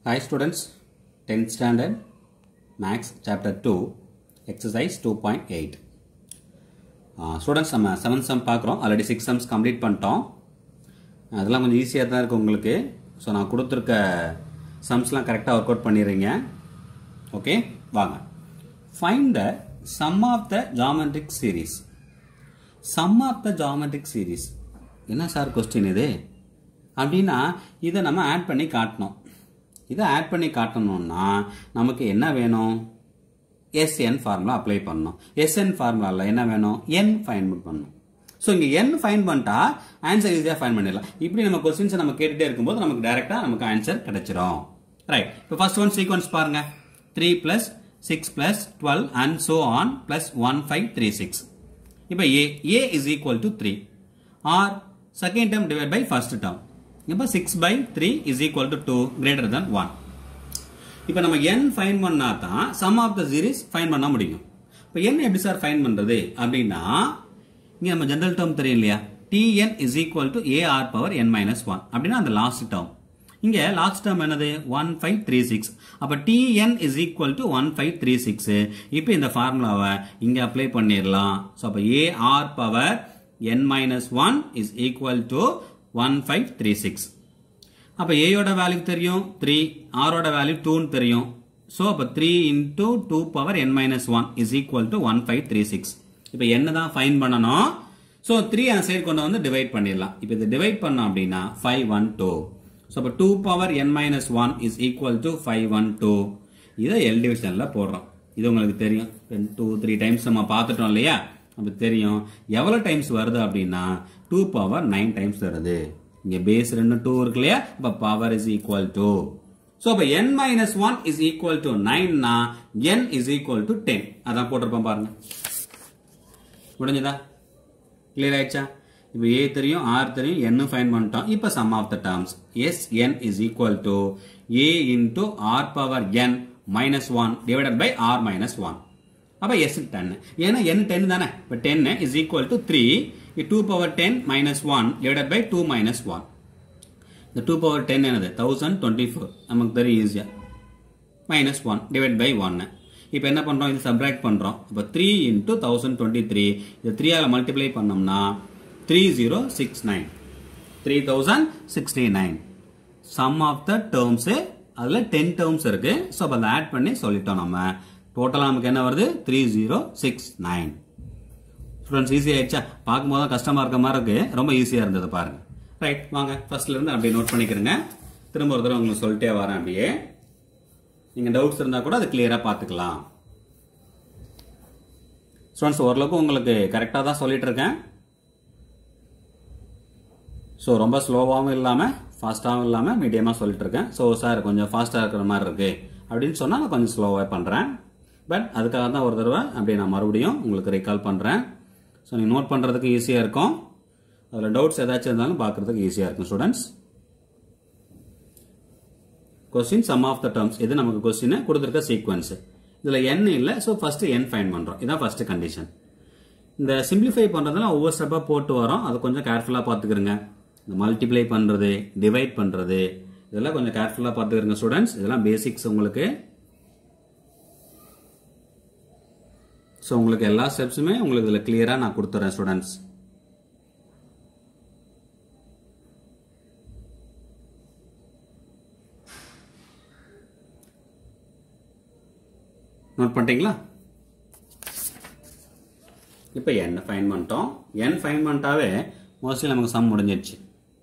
Hi students, 10th standard, Max chapter 2, exercise 2.8. Students நம்ம seventh sum பார்க்குறோம் already six sums complete பண்ணிட்டோம் அதெல்லாம் கொஞ்சம் ஈஸியாக தான் இருக்குது உங்களுக்கு ஸோ நான் கொடுத்துருக்க சம்ஸ்லாம் கரெக்டாக ஒர்க் அவுட் பண்ணிடுறீங்க ஓகே வாங்க find the sum of the geometric series sum of the geometric series என்ன சார் கொஸ்டின் இது அப்படின்னா இதை நம்ம ஆட் பண்ணி காட்டணும் இதை ஆட் பண்ணி காட்டணும்னா நமக்கு என்ன வேணும் எஸ்என் ஃபார்முலா அப்ளை பண்ணணும் எஸ்என் ஃபார்முலாவில் என்ன வேணும் என் ஃபைன் பண்ணணும் ஸோ இங்கே என் ஃபைன் பண்ணிட்டா ஆன்சர் ஈஸியாக ஃபைன் பண்ணிடலாம் இப்படி நம்ம கொஸ்டின்ஸை நம்ம கேட்டுட்டே இருக்கும்போது நமக்கு டேரெக்டாக நமக்கு ஆன்சர் கிடைச்சிரும் ரைட் இப்போ ஃபர்ஸ்ட் ஒன் சீக்வன்ஸ் பாருங்க three plus six plus twelve and so on plus one five three six இப்போ A A is equal to three R second term divide by first term இப்போ six by three is equal to two greater than one இப்போ நம்ம N find பண்ணா தான் sum of the series find பண்ண முடியும் இப்போ n எப்படி sir fine பண்றது அப்படின்னா இங்க நம்ம ஜெனரல் டேர்ம் தெரியும் இல்லையா tn is equal to A R power N minus one அப்படின்னா அந்த லாஸ்ட் டேர்ம் இங்க லாஸ்ட் டேர்ம் என்னது ஒன் ஃபைவ் த்ரீ சிக்ஸ் அப்போ T N is equal to one five three six இப்போ இந்த ஃபார்முலாவை இங்க அப்ளை பண்ணிடலாம் ஸோ அப்போ A R power N minus one is equal to one five three six அப்போ ஏயோட வேல்யூ தெரியும் த்ரீ ஆரோட வேல்யூ டூன்னு தெரியும் ஸோ அப்போ three into two power N minus one is equal to one five three six இப்போ என்ன தான் ஃபைன் பண்ணணும் ஸோ த்ரீ அந்த சைடு கொண்டு வந்து டிவைட் பண்ணிடலாம் இப்போ இது டிவைட் பண்ணோம் அப்படின்னா ஃபைவ் ஒன் டூ ஸோ அப்போ two power N minus one is equal to five one two இதை எல் டிவிஷனில் போடுறோம் இது உங்களுக்கு தெரியும் டூ த்ரீ டைம்ஸ் நம்ம பார்த்துட்டோம் இல்லையா அப்போ தெரியும் எவ்வளோ டைம்ஸ் வருது அப்படின்னா டூ பவர் நைன் டைம்ஸ் வருது இங்க பேஸ் ரெண்டு டூ இருக்கு இல்லையா அப்ப power is equal to so அப்ப N minus one is equal to நைன்னா N is equal to ten அதான் போட்டிருப்போம் பாருங்க முடிஞ்சதா கிளியர் ஆயிடுச்சா இப்போ ஏ தெரியும் ஆர் தெரியும் என்ன ஃபைன் பண்ணிட்டோம் இப்போ sum of the terms S N is equal to A into R power N minus one divided by R minus one அப்போ எஸ் டென் ஏன்னா என் டென் தானே இப்போ ten is equal to three two power ten minus one divided by two minus one இந்த two power ten என்னது thousand twenty four நமக்கு தெரியும் ஈஸியாக minus one divide by ஒன்னு இப்போ என்ன பண்ணுறோம் இது சப்ராக்ட் பண்ணுறோம் இப்போ three into thousand twenty three இது த்ரீயால் மல்டிப்ளை பண்ணோம்னா three zero six nine three thousand sixty nine sum of the terms அதில் டென் டேர்ம்ஸ் இருக்கு ஸோ அப்போ அதை ஆட் பண்ணி சொல்லிட்டோம் நம்ம டோட்டலாக நமக்கு என்ன வருது three zero six nine students easy ஆயிடுச்சா பார்க்கும்போது தான் கஷ்டமாக இருக்க மாதிரி இருக்கு ரொம்ப ஈஸியாக இருந்தது பாருங்க ரைட் வாங்க ஃபர்ஸ்ட்ல இருந்து அப்படியே நோட் பண்ணிக்கிறேங்க திரும்ப ஒரு தடவை உங்களுக்கு சொல்லிட்டே வரேன் அப்படியே நீங்கள் டவுட்ஸ் இருந்தால் கூட அது கிளியராக பார்த்துக்கலாம் ஸ்டூடெண்ட்ஸ் ஓரளவுக்கு உங்களுக்கு கரெக்டாக தான் சொல்லிட்டு இருக்கேன் ஸோ ரொம்ப ஸ்லோவாகவும் இல்லாமல் ஃபாஸ்ட்டாகவும் இல்லாமல் மீடியமாக சொல்லிட்டு இருக்கேன் ஸோ சார் கொஞ்சம் ஃபாஸ்ட்டாக இருக்கிற மாதிரி இருக்கு அப்படின்னு சொன்னால் நான் கொஞ்சம் ஸ்லோவாக பண்ணுறேன் பட் அதுக்காக தான் ஒரு தடவை அப்படியே நான் மறுபடியும் உங்களுக்கு ரீகால் பண்ணுறேன் ஸோ நீங்கள் நோட் பண்ணுறதுக்கு ஈஸியாக இருக்கும் அதில் டவுட்ஸ் ஏதாச்சும் இருந்தாலும் பார்க்குறதுக்கு ஈஸியாக இருக்கும் students question sum of the terms இது நமக்கு கொஸ்டின் கொடுத்துருக்க சீக்வன்ஸ் இதில் என் இல்லை ஸோ ஃபர்ஸ்ட் என் ஃபைன் பண்ணுறோம் இதான் ஃபர்ஸ்ட் கண்டிஷன் இந்த சிம்பிளிஃபை பண்ணுறதுலாம் ஒவ்வொரு ஸ்டெப்பாக போட்டு வரோம் அதை கொஞ்சம் கேர்ஃபுல்லாக பார்த்துக்கிறங்க இந்த மல்டிப்ளை பண்ணுறது டிவைட் பண்ணுறது இதெல்லாம் கொஞ்சம் கேர்ஃபுல்லாக பார்த்துக்கிறங்க ஸ்டூடெண்ட்ஸ் இதெல்லாம் பேசிக்ஸ் உங்களுக்கு ஸோ உங்களுக்கு எல்லா ஸ்டெப்ஸுமே உங்களுக்கு இதில் கிளியராக நான் கொடுத்துறேன் ஸ்டூடெண்ட்ஸ் நோட் பண்ணிட்டீங்களா இப்போ என் ஃபைன் பண்ணிட்டோம் என் ஃபைன் பண்ணிட்டாவே மோஸ்ட்லி நமக்கு சம் முடிஞ்சிடுச்சு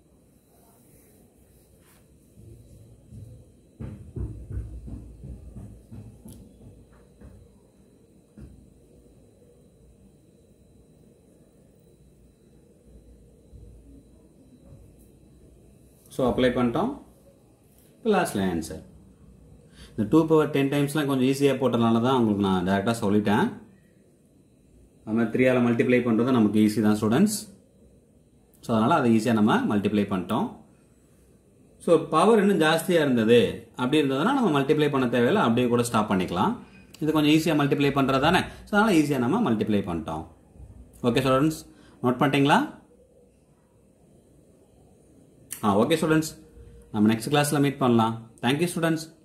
ஸோ அப்ளை பண்ணிட்டோம் இப்போ லாஸ்ட்டில் ஆன்சர் இந்த டூ பவர் டென் டைம்ஸ்லாம் கொஞ்சம் ஈஸியாக போட்டதுனால தான் உங்களுக்கு நான் டேரெக்டாக சொல்லிட்டேன் அது மாதிரி த்ரீயால் மல்டிப்ளை பண்ணுறது நமக்கு ஈஸி தான் ஸ்டூடெண்ட்ஸ் ஸோ அதனால் அதை ஈஸியாக நம்ம மல்டிப்ளை பண்ணிட்டோம் ஸோ பவர் இன்னும் ஜாஸ்தியாக இருந்தது அப்படி இருந்ததுன்னா நம்ம மல்டிப்ளை பண்ண தேவையில்லை அப்படியே கூட ஸ்டாப் பண்ணிக்கலாம் இது கொஞ்சம் ஈஸியாக மல்டிப்ளை பண்ணுறது தானே ஸோ அதனால் ஈஸியாக நம்ம மல்டிப்ளை பண்ணிட்டோம் ஓகே ஸ்டூடெண்ட்ஸ் நோட் பண்ணிட்டீங்களா ஆ ஓகே ஸ்டூடெண்ட்ஸ் நம்ம நெக்ஸ்ட் கிளாஸில் மீட் பண்ணலாம் தேங்க்யூ ஸ்டூடெண்ட்ஸ்